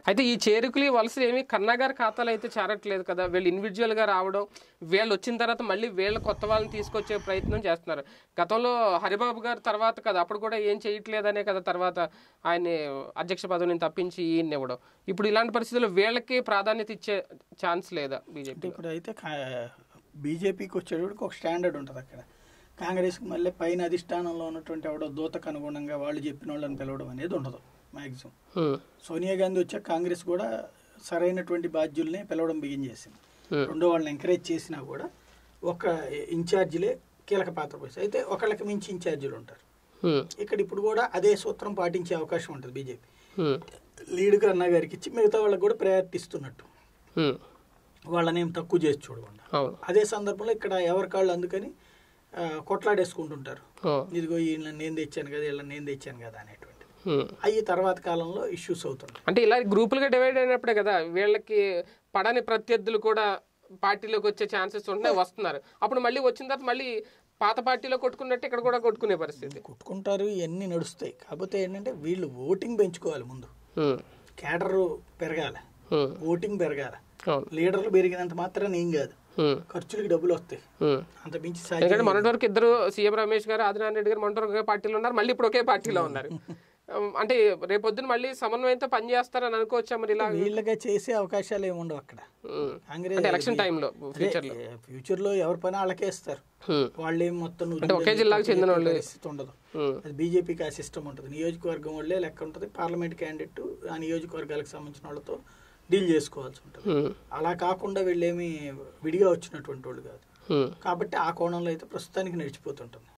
అయితే ఈ చేరుకులు ఈ వలసలు ఏమి కన్నా గారి ఖాతాలో అయితే చేరట్లేదు కదా వీళ్ళు ఇండివిజువల్ గా రావడం వీళ్ళు వచ్చిన తర్వాత మళ్ళీ వీళ్ళ కొత్త వాళ్ళని తీసుకొచ్చే ప్రయత్నం చేస్తున్నారు గతంలో హరిబాబు గారు తర్వాత కదా అప్పుడు కూడా ఏం చేయట్లేదనే కదా తర్వాత ఆయన అధ్యక్ష పదవిని తప్పించి ఈయన ఇవ్వడం ఇప్పుడు ఇలాంటి పరిస్థితుల్లో వీళ్ళకి ప్రాధాన్యత ఇచ్చే ఛాన్స్ లేదా బీజేపీ అంటే ఇప్పుడు అయితే బీజేపీకి వచ్చేటప్పటికి ఒక స్టాండర్డ్ ఉంటుంది అక్కడ కాంగ్రెస్కి మళ్ళీ పైన అధిష్టానంలో ఉన్నటువంటి ఎవడో దూతకు అనుగుణంగా వాళ్ళు చెప్పిన వాళ్ళని పిలవడం అనేది ఉండదు మ్యాక్సిమం సోనియా గాంధీ వచ్చాక కాంగ్రెస్ కూడా సరైనటువంటి బాధ్యుల్ని పిలవడం బిగిన్ చేసింది రెండో వాళ్ళని ఎంకరేజ్ చేసినా కూడా ఒక ఇన్ఛార్జీలే కీలక పాత్ర పోయి అయితే ఒకళ్ళకి మించి ఇన్ఛార్జీలు ఉంటారు ఇక్కడ ఇప్పుడు కూడా అదే సూత్రం పాటించే అవకాశం ఉంటుంది బీజేపీ లీడ్ కన్నా గారికి ఇచ్చి మిగతా వాళ్ళకి కూడా ప్రయారిటీ ఇస్తున్నట్టు వాళ్ళని ఏం తక్కువ చేసి చూడకుండా అవును అదే సందర్భంలో ఇక్కడ ఎవరి కాళ్ళు అందుకని ఆ, కొట్లాడేసుకుంటుంటారు ఓ. ఇదిగో వీళ్ళని నేను తెచ్చాను కదా వీళ్ళని నేను తెచ్చాను కదా అనేటువంటిది ఉమ్. అవి తర్వాత కాలంలో ఇష్యూస్ అవుతుంటాయి అంటే ఇలా గ్రూపులుగా డివైడ్ అయినప్పుడే కదా వీళ్ళకి పడని ప్రత్యర్థులు కూడా పార్టీలోకి వచ్చే ఛాన్సెస్ ఉంటున్నాయి వస్తున్నారు అప్పుడు మళ్ళీ వచ్చిన తర్వాత మళ్ళీ పాత పార్టీలో కొట్టుకున్నట్టు ఇక్కడ కూడా కొట్టుకునే పరిస్థితి కొట్టుకుంటారు ఇవన్నీ నడుస్తాయి కాకపోతే ఏంటంటే వీళ్ళు ఓటింగ్ పెంచుకోవాలి ముందు ఉమ్. కేడర్ పెరగాలి ఉమ్. ఓటింగ్ పెరగాలి అవును లీడర్లు పెరిగినంత మాత్రాన ఏం కాదు ఉమ్. ఖర్చులకి డబ్బులు వస్తాయి ఉమ్. అంత మించి ఎందుకంటే సాధ్యం మొన్నటి వరకు ఇద్దరు సీఎం రమేష్ గారు ఆదినారాయణ రెడ్డి గారు మొన్నటి వరకు ఒకే పార్టీలో ఉన్నారు మళ్ళీ ఇప్పుడు ఒకే పార్టీలో ఉన్నారు ఉమ్, అంటే రేపొద్దున మళ్ళీ సమన్వయంతో పనిచేస్తారని అనుకోవచ్చా మరి ఇలా వీళ్ళగా చేసే అవకాశాలు ఏమి ఉండవు అక్కడ ఉమ్. కాంగ్రెస్ అంటే ఎలక్షన్ టైంలో ఫ్యూచర్ లో ఫ్యూచర్ లో ఎవరి పని వాళ్ళకే ఇస్తారు ఉమ్. వాళ్ళేం మొత్తం నువ్వు అంటే ఒకే జిల్లాకు చెందిన వాళ్ళు పరిస్థితి ఉండదు ఉమ్. అది బీజేపీకి ఆ సిస్టమ్ ఉంటుంది నియోజకవర్గం వాళ్ళే లెక్క ఉంటుంది పార్లమెంట్ క్యాండిడేట్ ఆ నియోజకవర్గాలకు సంబంధించిన వాళ్ళతో డీల్ చేసుకోవాల్సి ఉంటుంది ఉమ్. అలా కాకుండా వీళ్ళేమి విడిగా వచ్చినటువంటి వాళ్ళు కాదు ఉమ్. కాబట్టి ఆ కోణంలో అయితే ప్రస్తుతానికి నడిచిపోతుంటుంది